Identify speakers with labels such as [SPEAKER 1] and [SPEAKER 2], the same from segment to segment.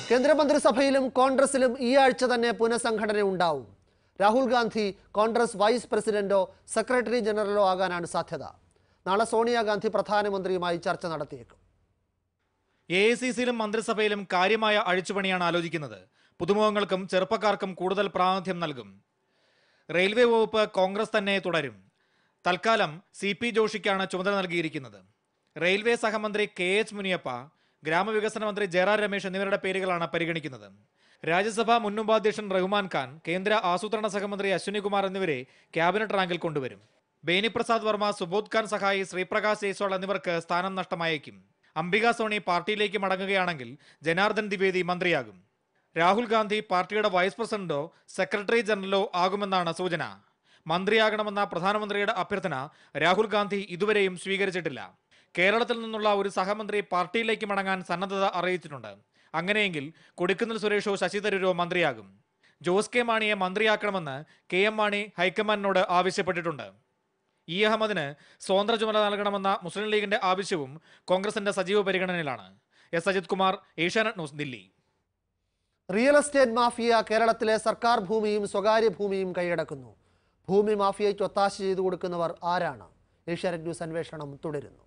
[SPEAKER 1] കേന്ദ്രമന്ത്രിസഭയിലും കോൺഗ്രസിലും ഈ ആഴ്ച തന്നെ പുനഃസംഘടന ഉണ്ടാവും രാഹുൽ ഗാന്ധി കോൺഗ്രസ് വൈസ് പ്രസിഡന്റോ സെക്രട്ടറി ജനറലോ ആകാനാണ് സാധ്യത നാളെ സോണിയാഗാന്ധി പ്രധാനമന്ത്രിയുമായി ചർച്ച നടത്തിയേക്കും
[SPEAKER 2] എ ഐ സി സിയിലും മന്ത്രിസഭയിലും കാര്യമായ അഴിച്ചുപണിയാണ് ആലോചിക്കുന്നത് പുതുമുഖങ്ങൾക്കും ചെറുപ്പക്കാർക്കും കൂടുതൽ പ്രാതിനിധ്യം നൽകും റെയിൽവേ വകുപ്പ് കോൺഗ്രസ് തന്നെ തുടരും തൽക്കാലം സി പി ജോഷിക്കാണ് ചുമതല നൽകിയിരിക്കുന്നത് റെയിൽവേ സഹമന്ത്രി കെ എച്ച് മുനിയപ്പ ഗ്രാമവികസന മന്ത്രി ജയറാം രമേശ് എന്നിവരുടെ പേരുകളാണ് പരിഗണിക്കുന്നത് രാജ്യസഭാ മുൻ ഉപാധ്യക്ഷൻ റഹ്മാൻ ഖാൻ കേന്ദ്ര ആസൂത്രണ സഹമന്ത്രി അശ്വിനി കുമാർ എന്നിവരെ ക്യാബിനറ്റ് റാങ്കിൽ കൊണ്ടുവരും ബേനിപ്രസാദ് വർമ്മ സുബോധ് ഖാൻ സഹായി ശ്രീപ്രകാശ് ജയ്സ്വാൾ എന്നിവർക്ക് സ്ഥാനം നഷ്ടമായേക്കും അംബിക സോണി പാർട്ടിയിലേക്ക് മടങ്ങുകയാണെങ്കിൽ ജനാർദ്ദൻ ദ്വിവേദി മന്ത്രിയാകും രാഹുൽ ഗാന്ധി പാർട്ടിയുടെ വൈസ് പ്രസിഡന്റോ സെക്രട്ടറി ജനറലോ ആകുമെന്നാണ് സൂചന മന്ത്രിയാകണമെന്ന പ്രധാനമന്ത്രിയുടെ അഭ്യർത്ഥന രാഹുൽ ഗാന്ധി ഇതുവരെയും സ്വീകരിച്ചിട്ടില്ല കേരളത്തിൽ നിന്നുള്ള ഒരു സഹമന്ത്രി പാർട്ടിയിലേക്ക് മടങ്ങാൻ സന്നദ്ധത അറിയിച്ചിട്ടുണ്ട് അങ്ങനെയെങ്കിൽ കൊടിക്കുന്നിൽ സുരേഷോ ശശി തരൂരോ മന്ത്രിയാകും ജോസ് കെ മാണിയെ മന്ത്രിയാക്കണമെന്ന് കെ എം മാണി ഹൈക്കമാൻഡിനോട് ആവശ്യപ്പെട്ടിട്ടുണ്ട് ഇ അഹമ്മദിന് സ്വതന്ത്ര ചുമതല നൽകണമെന്ന മുസ്ലിം ലീഗിന്റെ ആവശ്യവും കോൺഗ്രസിന്റെ സജീവ പരിഗണനയിലാണ് S Ajith Kumar Asianet news Delhi
[SPEAKER 1] real estate mafia കേരളത്തിലെ സർക്കാർ ഭൂമിയും സ്വകാര്യ ഭൂമിയും കൈയടക്കുന്നു ഭൂമി മാഫിയയ്ക്ക് ഒത്താശ ചെയ്തു കൊടുക്കുന്നവർ ആരാണ് ഏഷ്യാനെറ്റ് ന്യൂസ് അന്വേഷണം തുടരുന്നു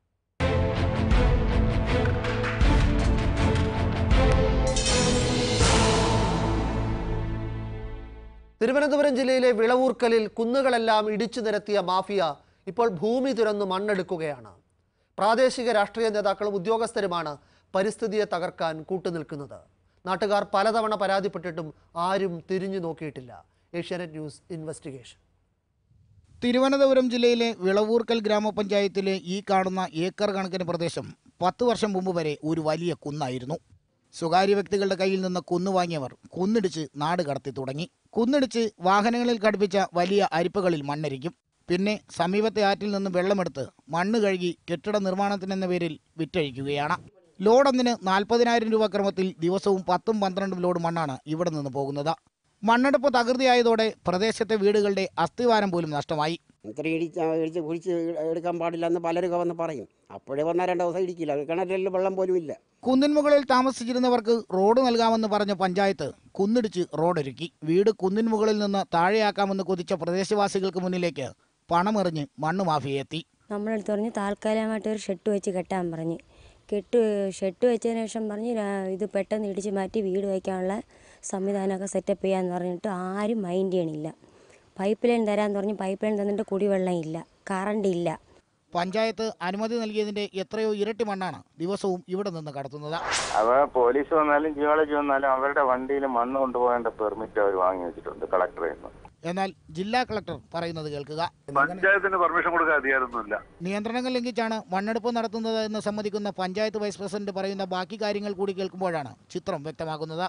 [SPEAKER 1] തിരുവനന്തപുരം ജില്ലയിലെ വിളവൂർക്കലിൽ കുന്നുകളെല്ലാം ഇടിച്ചു നിരത്തിയ മാഫിയ ഇപ്പോൾ ഭൂമി തുരന്നു മണ്ണെടുക്കുകയാണ് പ്രാദേശിക രാഷ്ട്രീയ നേതാക്കളും ഉദ്യോഗസ്ഥരുമാണ് പരിസ്ഥിതിയെ തകർക്കാൻ കൂട്ടുനിൽക്കുന്നത് നാട്ടുകാർ പലതവണ പരാതിപ്പെട്ടിട്ടും ആരും തിരിഞ്ഞു നോക്കിയിട്ടില്ല ഏഷ്യാനെറ്റ് ന്യൂസ് ഇൻവെസ്റ്റിഗേഷൻ
[SPEAKER 3] തിരുവനന്തപുരം ജില്ലയിലെ വിളവൂർക്കൽ ഗ്രാമപഞ്ചായത്തിലെ ഈ കാണുന്ന ഏക്കർ കണക്കിന് പ്രദേശം പത്ത് വർഷം മുമ്പ് വരെ ഒരു വലിയ കുന്നായിരുന്നു സ്വകാര്യ വ്യക്തികളുടെ കയ്യിൽ നിന്ന് കുന്നു വാങ്ങിയവർ കുന്നിടിച്ച് നാട് കടത്തി തുടങ്ങി കുന്നിടിച്ച് വാഹനങ്ങളിൽ ഘടിപ്പിച്ച വലിയ അരിപ്പകളിൽ മണ്ണരിക്കും പിന്നെ സമീപത്തെ ആറ്റിൽ നിന്ന് വെള്ളമെടുത്ത് മണ്ണ് കഴുകി കെട്ടിട നിർമ്മാണത്തിനെന്ന പേരിൽ വിറ്റഴിക്കുകയാണ് ലോഡൊന്നിന് നാൽപ്പതിനായിരം രൂപ ക്രമത്തിൽ ദിവസവും പത്തും പന്ത്രണ്ടും ലോഡ് മണ്ണാണ് ഇവിടെ നിന്ന് പോകുന്നത് മണ്ണെടുപ്പ് തകൃതിയായതോടെ പ്രദേശത്തെ വീടുകളുടെ അസ്ഥിവാരം പോലും നഷ്ടമായി
[SPEAKER 4] ഇത്ര ഇടിച്ച് ഇടിച്ച് കുഴിച്ച് എടുക്കാൻ പാടില്ല എന്ന് പലരൊക്കെ വന്ന് പറയും അപ്പോഴേ വന്നാൽ രണ്ട് ദിവസം ഇടിക്കില്ല കിണറ്റിൽ വെള്ളം പോലും ഇല്ല
[SPEAKER 3] കുന്നിൻ മുകളിൽ താമസിച്ചിരുന്നവർക്ക് റോഡ് നൽകാമെന്ന് പറഞ്ഞ പഞ്ചായത്ത് കുന്നിടിച്ച് റോഡൊരുക്കി വീട് കുന്നിൻ മുകളിൽ നിന്ന് താഴെയാക്കാമെന്ന് കൊതിച്ച പ്രദേശവാസികൾക്ക് മുന്നിലേക്ക് പണമെറിഞ്ഞ് മണ്ണ് മാഫിയ എത്തി
[SPEAKER 5] നമ്മളടുത്ത് പറഞ്ഞ് താൽക്കാലികമായിട്ട് ഒരു ഷെട്ട് വെച്ച് കെട്ടാൻ പറഞ്ഞ് കെട്ട് ഷെട്ട് വെച്ചതിന് ശേഷം പറഞ്ഞ് രാ- ഇത് പെട്ടെന്ന് ഇടിച്ച് മാറ്റി വീട് വയ്ക്കാനുള്ള സംവിധാനമൊക്കെ സെറ്റപ്പ് ചെയ്യാന്ന് പറഞ്ഞിട്ട് ആരും മൈൻഡ് ചെയ്യണില്ല പൈപ്പ് ലൈൻ തരാമെന്ന് പറഞ്ഞ് പൈപ്പ് ലൈൻ തന്നിട്ട് കുടിവെള്ളം ഇല്ല കറണ്ട് ഇല്ല
[SPEAKER 3] പഞ്ചായത്ത് അനുമതി നൽകിയതിന്റെ എത്രയോ ഇരട്ടി മണ്ണാണ് ദിവസവും ഇവിടെ നിന്ന് കടത്തുന്നത്
[SPEAKER 6] അവ പോലീസ് വന്നാലും ജിയോളജി വന്നാലും അവരുടെ വണ്ടിയിൽ മണ്ണ് കൊണ്ടുപോകേണ്ട പെർമിറ്റ് അവർ വാങ്ങി വെച്ചിട്ടുണ്ട് കളക്ടറിൽ നിന്ന്
[SPEAKER 3] എന്നാൽ ജില്ലാ കളക്ടർ പറയുന്നത് കേൾക്കുക
[SPEAKER 7] പഞ്ചായത്തിന് പെർമിഷൻ കൊടുക്കാൻ അധികാരമൊന്നുമില്ല
[SPEAKER 3] നിയന്ത്രണങ്ങൾ ലംഘിച്ചാണ് മണ്ണെടുപ്പ് നടത്തുന്നത് എന്ന് സമ്മതിക്കുന്ന പഞ്ചായത്ത് വൈസ് പ്രസിഡന്റ് പറയുന്ന ബാക്കി കാര്യങ്ങൾ കൂടി കേൾക്കുമ്പോഴാണ് ചിത്രം വ്യക്തമാകുന്നത്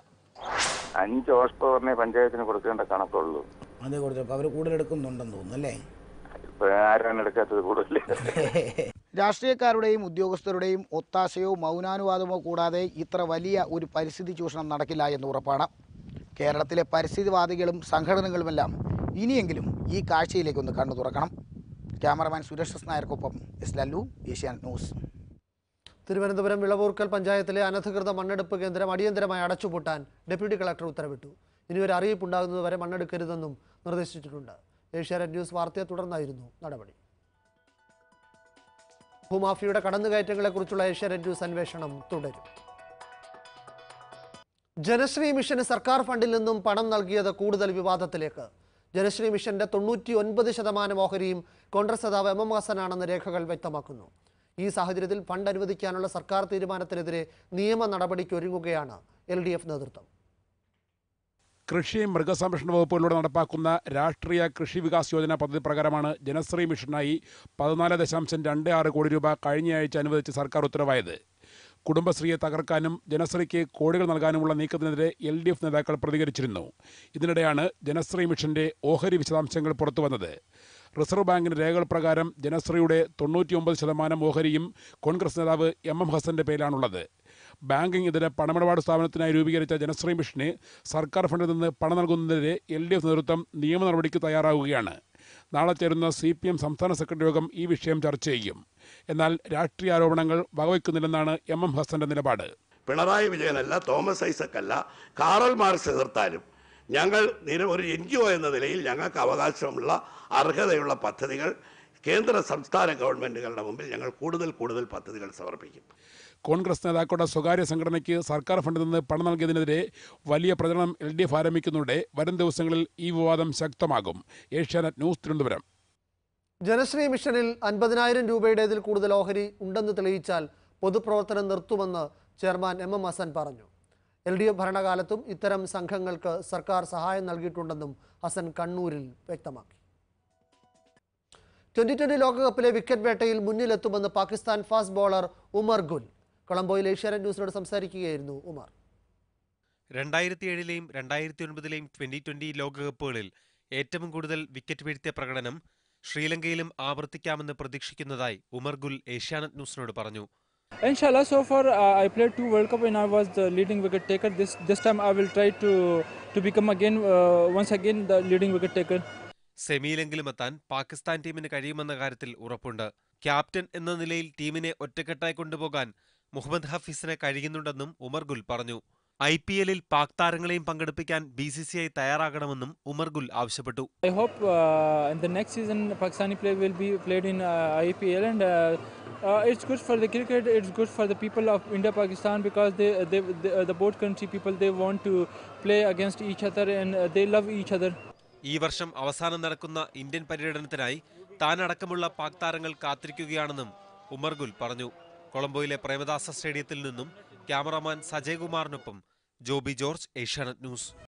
[SPEAKER 6] അഞ്ച് ഹോഴ്സ് പവറിനെ പഞ്ചായത്തിന് കൊടുക്കേണ്ട കണക്കുള്ളൂ
[SPEAKER 3] അതേ കൊടുത്തപ്പോൾ അവർ കൂടുതൽ എടുക്കുന്നുണ്ടെന്ന് തോന്നുന്നു അല്ലേ
[SPEAKER 6] ഇപ്പൊ ആരാണ് എടുക്കാത്തത് കൂടുതൽ
[SPEAKER 3] രാഷ്ട്രീയക്കാരുടെയും ഉദ്യോഗസ്ഥരുടെയും ഒത്താശയോ മൗനാനുവാദമോ കൂടാതെ ഇത്ര വലിയ ഒരു പരിസ്ഥിതി ചൂഷണം നടക്കില്ല എന്ന് ഉറപ്പാണ് കേരളത്തിലെ പരിസ്ഥിതിവാദികളും സംഘടനകളുമെല്ലാം ഇനിയെങ്കിലും ഈ കാഴ്ചയിലേക്കൊന്ന് കണ്ണു തുറക്കണം ക്യാമറമാൻ സുരേഷ് എസ് നായർക്കൊപ്പം എസ് ലല്ലു ഏഷ്യാൻ ന്യൂസ്
[SPEAKER 1] തിരുവനന്തപുരം വിളവൂർക്കൽ പഞ്ചായത്തിലെ അനധികൃത മണ്ണെടുപ്പ് കേന്ദ്രം അടിയന്തരമായി അടച്ചുപൂട്ടാൻ ഡെപ്യൂട്ടി കളക്ടർ ഉത്തരവിട്ടു ഇനി ഒരു അറിയിപ്പ് ഉണ്ടാകുന്നതുവരെ മണ്ണെടുക്കരുതെന്നും നിർദ്ദേശിച്ചിട്ടുണ്ട് ഏഷ്യാനെറ്റ് ന്യൂസ് വാർത്തയെ തുടർന്നായിരുന്നു നടപടി ഭൂമാഫിയുടെ കടന്നുകയറ്റങ്ങളെക്കുറിച്ചുള്ള ഏഷ്യാനെറ്റ് ന്യൂസ് അന്വേഷണം തുടരും ജനശ്രീ മിഷന് സർക്കാർ ഫണ്ടിൽ നിന്നും പണം നൽകിയത് കൂടുതൽ വിവാദത്തിലേക്ക് ജനശ്രീ മിഷന്റെ തൊണ്ണൂറ്റി ഒൻപത് ശതമാനം ഓഹരിയും കോൺഗ്രസ് നേതാവ് എം എം ഹസനാണെന്ന് രേഖകൾ വ്യക്തമാക്കുന്നു ഈ സാഹചര്യത്തിൽ ഫണ്ട് അനുവദിക്കാനുള്ള സർക്കാർ തീരുമാനത്തിനെതിരെ നിയമ നടപടിക്ക് ഒരുങ്ങുകയാണ് എൽ ഡി എഫ് നേതൃത്വം
[SPEAKER 8] കൃഷി മൃഗസംരക്ഷണ വകുപ്പുകളിലൂടെ നടപ്പാക്കുന്ന രാഷ്ട്രീയ കൃഷി വികാസ് യോജന പദ്ധതി പ്രകാരമാണ് ജനശ്രീ മിഷനായി പതിനാല് ദശാംശം രണ്ട് ആറ് കോടി രൂപ കഴിഞ്ഞയാഴ്ച അനുവദിച്ച് സർക്കാർ ഉത്തരവായത് കുടുംബശ്രീയെ തകർക്കാനും ജനശ്രീക്ക് കോടികൾ നൽകാനുമുള്ള നീക്കത്തിനെതിരെ എൽ ഡി എഫ് നേതാക്കൾ പ്രതികരിച്ചിരുന്നു ഇതിനിടെയാണ് ജനശ്രീ മിഷന്റെ ഓഹരി വിശദാംശങ്ങൾ പുറത്തുവന്നത് റിസർവ് ബാങ്കിന്റെ രേഖകൾ പ്രകാരം ജനശ്രീയുടെ തൊണ്ണൂറ്റിയൊമ്പത് ശതമാനം ഓഹരിയും കോൺഗ്രസ് നേതാവ് എം എം ഹസന്റെ പേരിലാണുള്ളത് ബാങ്കിംഗ് ഇതര പണമിടപാട് സ്ഥാപനത്തിനായി രൂപീകരിച്ച ജനശ്രീ മിഷന് സർക്കാർ ഫണ്ടിൽ നിന്ന് പണം നൽകുന്നതിനെതിരെ എൽ ഡി എഫ് നേതൃത്വം നിയമ നടപടിക്ക് തയ്യാറാവുകയാണ് നാളെ ചേരുന്ന സി പി എം സംസ്ഥാന സെക്രട്ടറി യോഗം ഈ വിഷയം ചർച്ച ചെയ്യും എന്നാൽ രാഷ്ട്രീയ ആരോപണങ്ങൾ വകവയ്ക്കുന്നില്ലെന്നാണ് എം എം ഹസന്റെ നിലപാട്
[SPEAKER 9] പിണറായി വിജയനല്ല തോമസ് ഐസക് അല്ല കാറൽ മാർക്സ് എതിർത്താലും ഞങ്ങൾ നിര ഒരു എൻ ജി ഒ എന്ന നിലയിൽ ഞങ്ങൾക്ക് അവകാശമുള്ള അർഹതയുള്ള പദ്ധതികൾ കേന്ദ്ര സംസ്ഥാന ഗവൺമെൻറ്റുകളുടെ മുമ്പിൽ ഞങ്ങൾ കൂടുതൽ കൂടുതൽ പദ്ധതികൾ സമർപ്പിക്കും
[SPEAKER 8] കോൺഗ്രസ് നേതാക്കളുടെ സ്വകാര്യ സംഘടനയ്ക്ക് സർക്കാർ ഫണ്ടിൽ നിന്ന് പണം നൽകിയതിനെതിരെ വലിയ പ്രചരണം എൽ ഡി എഫ് ആരംഭിക്കുന്നുണ്ട് വരും ദിവസങ്ങളിൽ ഈ വിവാദം ശക്തമാകും ഏഷ്യാനെറ്റ് ന്യൂസ് തിരുവനന്തപുരം
[SPEAKER 1] ജനശ്രീ മിഷനിൽ അൻപതിനായിരം രൂപയുടേതിൽ കൂടുതൽ ഓഹരി ഉണ്ടെന്ന് തെളിയിച്ചാൽ പൊതുപ്രവർത്തനം നിർത്തുമെന്ന് ചെയർമാൻ എം എം ഹസൻ പറഞ്ഞു എൽ ഡി എഫ് ഭരണകാലത്തും ഇത്തരം സംഘങ്ങൾക്ക് സർക്കാർ സഹായം നൽകിയിട്ടുണ്ടെന്നും ഹസൻ കണ്ണൂരിൽ വ്യക്തമാക്കി ട്വന്റി ട്വന്റി ലോകകപ്പിലെ വിക്കറ്റ് വേട്ടയിൽ മുന്നിലെത്തുമെന്ന് പാകിസ്ഥാൻ ഫാസ്റ്റ് ബോളർ ഉമർ ഗുൽ കൊളംബോയിൽ ഏഷ്യാനെറ്റ് ന്യൂസിനോട് സംസാരിക്കുകയായിരുന്നു ഉമർ
[SPEAKER 10] രണ്ടായിരത്തി ഏഴിലെയും രണ്ടായിരത്തി ഒൻപതിലെയും ട്വന്റി ട്വന്റി ലോകകപ്പുകളിൽ ഏറ്റവും കൂടുതൽ വിക്കറ്റ് വീഴ്ത്തിയ പ്രകടനം ശ്രീലങ്കയിലും ആവർത്തിക്കാമെന്ന് പ്രതീക്ഷിക്കുന്നതായി ഉമർ ഗുൽ ഏഷ്യാനെറ്റ് ന്യൂസിനോട് പറഞ്ഞു
[SPEAKER 11] Inshallah, so far uh, I played two World Cup and I was the leading wicket taker. This this time I will try to to become again uh, once again the leading wicket taker.
[SPEAKER 10] സെമിയിലെങ്കിലും എത്താൻ പാകിസ്ഥാൻ ടീമിന് കഴിയുമെന്ന കാര്യത്തിൽ ഉറപ്പുണ്ട് captain എന്ന നിലയിൽ ടീമിനെ ഒറ്റക്കെട്ടായി കൊണ്ടുപോകാൻ മുഹമ്മദ് ഹഫീസിന് കഴിയുന്നുണ്ടെന്നും ഉമർ ഗുൽ പറഞ്ഞു ഐ പി എല്ലിൽ പാക് താരങ്ങളെയും പങ്കെടുപ്പിക്കാൻ ബി സി സി ഐ തയ്യാറാകണമെന്നും ഉമർ ഗുൽ ആവശ്യപ്പെട്ടു
[SPEAKER 11] I hope uh, in the next season Pakistani play will be played in uh, IPL and uh, uh, it's good for the cricket. It's good for the people of India Pakistan because they they, they uh, the both country people they want to play against each other and uh, they love each other.
[SPEAKER 10] ഈ വർഷം അവസാനം നടക്കുന്ന Indian പര്യടനത്തിനായി താനടക്കമുള്ള Pak താരങ്ങൾ കാത്തിരിക്കുകയാണെന്നും ഉമർ ഗുൽ പറഞ്ഞു കൊളംബോയിലെ പ്രേമദാസ സ്റ്റേഡിയത്തിൽ നിന്നും cameraman Sajay കുമാറിനൊപ്പം Joby George Asianet news